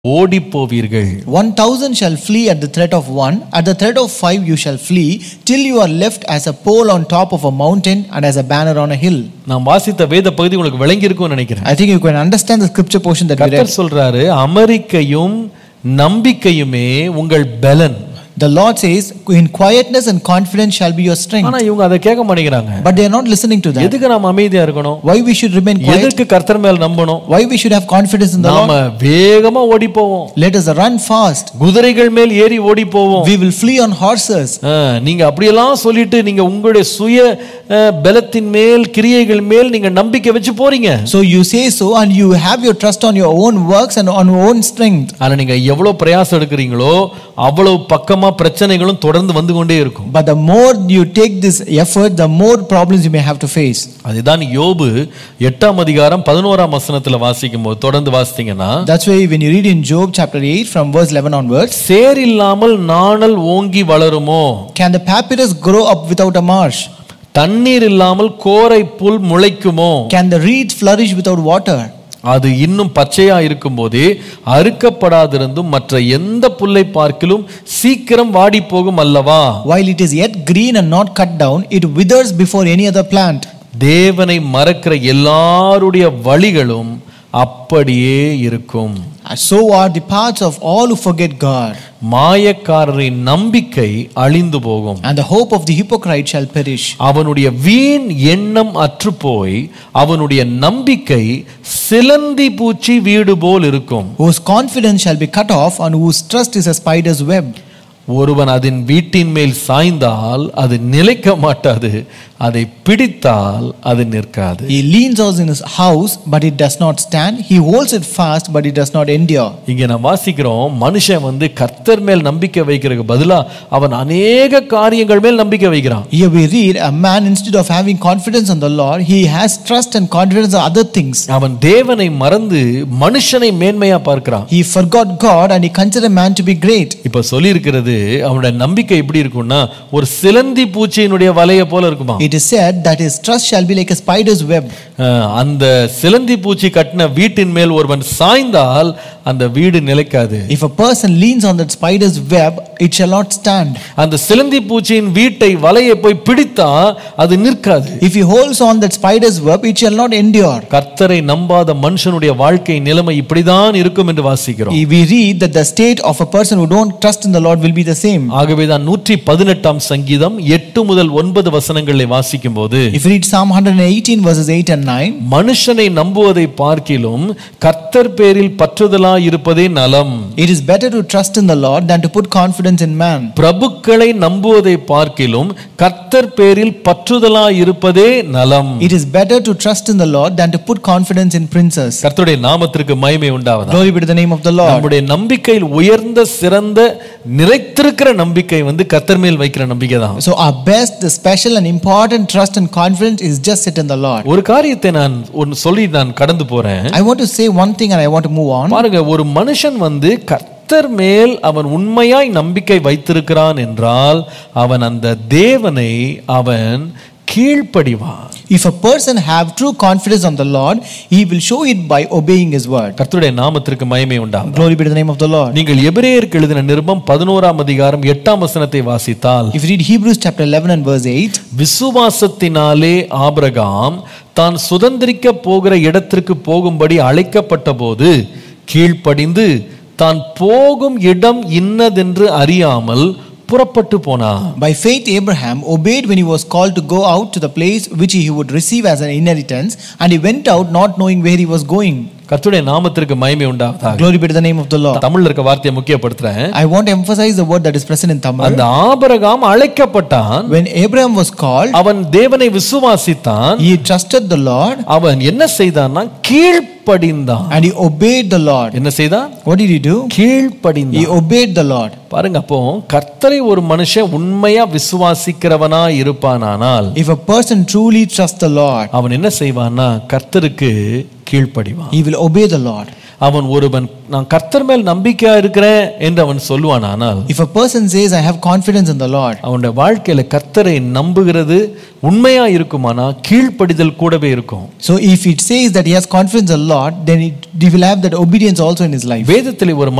ஓடிப் போவீர்கள் One thousand shall flee at the threat of one, at the threat of five you shall flee, till you are left as a pole on top of a mountain and as a banner on a hill. நான் வாசித்த வேத பகுதி உங்களுக்கு விளங்கி இருக்கும்னு நினைக்கிறேன் I think you can understand the scripture portion that we read. கர்த்தர் சொல்றாரு அமெரிக்கையும் நம்பிக்கையுமே உங்கள் பலன் The Lord says, In quietness and confidence shall be your strength. ஆனா இவங்க அதை கேட்க மாட்டேங்கிறாங்க But they are not listening to that. எதுக்கு நாம அமைதியா இருக்கணும் Why we should remain quiet? எதுக்கு கர்த்தர் மேல் நம்பணும் Why we should have confidence in the நாம Lord? வேகமா ஓடி போவோம் Let us run fast. குதிரைகள் மேல் ஏறி ஓடி போவோம் We will flee on horses. ஆ, நீங்க அப்படியெல்லாம் சொல்லிட்டு நீங்க உங்களுடைய சுய ஆ, பலத்தின் மேல் கிரியைகள் மேல் நீங்க நம்பிக்கை வச்சு போறீங்க So you say so, and you have your trust on your own works and on your own strength. ஆனா நீங்க எவ்வளவு பிரயாசம் எடுக்கிறீங்களோ அவ்வளவு பக்கமா பிரச்சனைகளும் தொடர்ந்து வந்து கொண்டே இருக்கும் But the more you take this effort, the more problems you may have to face. அதுதான் யோபு எட்டாம் அதிகாரம் பதினோராம் வசனத்துல வாசிக்கும் போது தொடர்ந்து வாசித்தீங்கன்னா That's why when you read in Job chapter 8 from verse 11 onwards, சேர் இல்லாமல் நாணல் ஓங்கி வளருமோ can the papyrus grow up without a marsh? தண்ணீர் இல்லாமல் கோரை புல் முளைக்குமோ Can the reeds flourish without water? அது இன்னும் பச்சையா இருக்கும்போதே அறுக்கப்படாதிருந்தும் மற்ற எந்த புல்லை பார்க்கிலும் சீக்கிரம் வாடி போகும் அல்லவா While it is yet green and not cut down, it withers before any other plant. தேவனை மறக்கிற எல்லாருடைய வழிகளும் அப்படியே இருக்கும் And so are the paths of all who forget God, மாயக்காரரின் நம்பிக்கை அழிந்து போகும் and the hope of the hypocrite shall perish. அவனுடைய வீண் எண்ணம் அற்றுப்போய் அவனுடைய நம்பிக்கை சிலந்தி பூச்சி வீடு போல் இருக்கும் Whose confidence shall be cut off, and whose trust is a spider's web. ஒருவன் அதன் வீட்டின் மேல் சாய்ந்தால் அது நிலைக்க மாட்டாது அதை பிடித்தால் அது நிற்காது He leans out in his house, but it does not stand. He holds it fast, but it does not endure. இங்க நான் வாசிக்கிறோம் மனுஷன் வந்து கர்த்தர் மேல் நம்பிக்கை வைக்கிறதுக்கு பதிலா அவன் அநேக காரியங்கள் மேல் நம்பிக்கை வைக்கிறான் Here we read a man, instead of having confidence on the Lord, he has trust and confidence on other things. அவன் தேவனை மறந்து மனுஷனை மேன்மையா பார்க்கிறான் He forgot God and he considered man to be great. இப்ப சொல்லியிருக்கிறது அவனுடைய நம்பிக்கை எப்படி இருக்கும்னா ஒரு சிலந்தி பூச்சியினுடைய வலைய போல இருக்குமா It is said that his trust shall be like a spider's web. அஹ், அந்த சிலந்தி பூச்சி கட்டின வீட்டின் மேல் ஒருவன் சாய்ந்தால் அந்த வீடு நிலைக்காது If a person leans on that spider's web, it shall not stand. அந்த சிலந்தி பூச்சியின் வீட்டை வலையை போய் பிடித்தா அது நிற்காது If he holds on that spider's web, it shall not endure. கர்த்தரை நம்பாத மனுஷனுடைய வாழ்க்கை நிலைமை இப்படிதான் இருக்கும் என்று வாசிக்கிறோம் We read that the state of a person who don't trust in the Lord will be the same. ஆகவேதான் நூற்றி பதினெட்டாம் சங்கீதம் எட்டு முதல் ஒன்பது வசனங்களை வாசிக்கும் போது If you read Psalm 118 verses 8 and 9, மனுஷனை நம்புவதை பார்க்கிலும் கர்த்தர் பேரில் பற்றுதலா இருப்பதே நலம் it is better to trust in the Lord than to put confidence in man. பிரபுக்களை நம்புவதை பார்க்கிலும் கர்த்தர் பேரில் பற்றுதலா இருப்பதே நலம் It is better to trust in the Lord than to put confidence in princes. கர்த்தருடைய நாமத்திற்கு மகிமை உண்டாவதா Glory be to the name of the Lord. நம்முடைய நம்பிக்கையில் உயர்ந்த சிறந்த நிலைத்திருக்கிற நம்பிக்கை வந்து கர்த்தர் மேல் வைக்கிற நம்பிக்கை தான் So our best, the special and important trust and confidence is just sit in the Lord. ஒரு காரியத்தை நான் ஒன்னு சொல்லி நான் கடந்து போறேன் I want to say one thing and I want to move on. பாருங்க ஒரு மனுஷன் வந்து கர்த்தர் மேல் அவன் உண்மையாய் நம்பிக்கை வைத்திருக்கிறான் என்றால் அவன் அந்த தேவனை அவன் கீழ்ப்படிவான் If a person have true confidence on the Lord, he will show it by obeying his word. கர்த்தருடைய நாமத்திற்கு மகிமை உண்டாகும் Glory be to the name of the Lord. நீங்கள் எபிரேயருக்கு எழுதின நிருபம் பதினோராம் அதிகாரம் எட்டாம் வசனத்தை வாசித்தால் If you read Hebrews chapter 11 and verse 8, விசுவாசத்தினாலே ஆபிரகாம் தான் சுதந்திரிக்க போகிற இடத்திற்கு போகும்படி அழைக்கப்பட்ட போது கீழ்ப்படிந்து தான் போகும் இடம் இன்னதென்று அறியாமல் புறப்பட்டு போனான் by faith Abraham obeyed when he was called to go out to the place which he would receive as an inheritance, and he went out not knowing where he was going. கர்த்தருடைய நாமத்திற்கு மகிமை உண்டாவதாக Glory be to the name of the Lord. தமிழ்ல இருக்க வார்த்தையை முக்கியப்படுத்துறேன் I want to emphasize the word that is present in Tamil. அந்த Abraham அழைக்கப்பட்டான் When Abraham was called, அவன் தேவனை விசுவாசித்தான் he trusted the Lord அவன் என்ன செய்தான்னா கீழ்ப்படிந்தான் and he obeyed the Lord. என்ன செய்தான் What did he do? He கீழ்ப்படிந்தான் obeyed the Lord. பாருங்க அப்போ கர்த்தரை ஒரு மனுஷன் உண்மையா விசுவாசிக்கிறவனா இருப்பானானால் If a person truly trusts the Lord, அவன் என்ன செய்வான்னா கர்த்தருக்கு கீழ்ப்படிவான் he will obey the Lord. அவன் ஒருவன் நான் கர்த்தர் மேல் நம்பிக்கையா இருக்கிறேன் என்று அவன் சொல்லுவானானால் If a person says, I have confidence in the Lord, அவனுடைய வாழ்க்கையில கர்த்தரை நம்புகிறது உண்மையா இருக்குமானா கீழ்ப்படிதல் கூடவே இருக்கும் so if it says that he has confidence in the Lord, then it, he will have that obedience also in his life. வேதத்தில் ஒரு